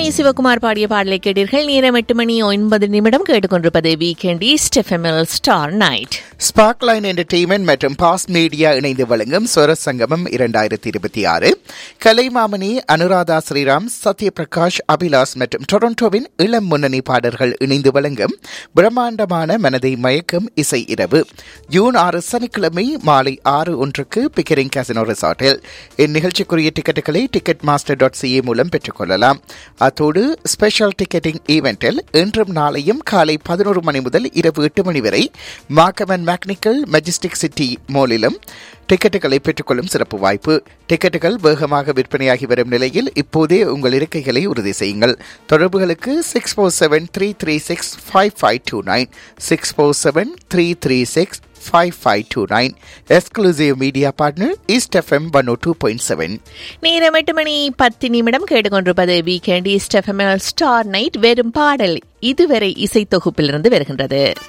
சிவகுமார் பாடிய பாடலை கேட்டீர்கள் நேரம் எட்டு மணி ஒன்பது நிமிடம் கேட்டுக்கொண்டிருப்பது வீக்கெண்ட் ஈஸ்ட் எஃப்எம்எல் ஸ்டார் நைட் ஸ்பார்க்லைன் என்டர்டெயின்மெண்ட் மற்றும் பாஸ் மீடியா இணைந்து வழங்கும் ஸ்வர சங்கமம் இரண்டாயிரத்தி இருபத்தி ஆறு கலைமாமணி அனுராதா ஸ்ரீராம் சத்யபிரகாஷ் அபிலாஸ் மற்றும் டொரண்டோவின் இளம் முன்னணி பாடல்கள் இணைந்து வழங்கும் பிரம்மாண்டமான மனதை மயக்கும் இசை இரவு ஜூன் ஆறு சனிக்கிழமை மாலை ஆறு ஒன்றுக்கு பிக்கரிங் கேசினோ ரிசார்ட்டில் இந்நிகழ்ச்சிக்குரிய டிக்கெட்டுகளை டிக்கெட் மாஸ்டர் டாட் சிஏ மூலம் பெற்றுக்கொள்ளலாம் அத்தோடு ஸ்பெஷல் டிக்கெட்டிங் ஈவெண்டில் இன்றும் நாளையும் காலை பதினோரு மணி முதல் இரவு எட்டு மணி வரை மாக்கமன் மேக்னிக்கல் மெஜஸ்டிக் சிட்டி மாலிலும் டிக்கெட்டுகளை பெற்றுக்கொள்ளும் சிறப்பு வாய்ப்பு டிக்கெட்டுகள் வேகமாக விற்பனையாகி வரும் நிலையில் இப்போதே உங்கள் இருக்கைகளை உறுதி செய்யுங்கள் தொடர்புகளுக்கு six four seven three three six five five two nine six four seven three three six five five two nine exclusive media partner East FM one O two point seven நேரம் எட்டு மணி பத்து நிமிடம் கேட்டுக்கொண்டிருப்பது வீக்கெண்ட் ஈஸ்ட் எஃப்எம்எல் Star Night வெறும் பாடல் இதுவரை இசை தொகுப்பிலிருந்து வருகின்றது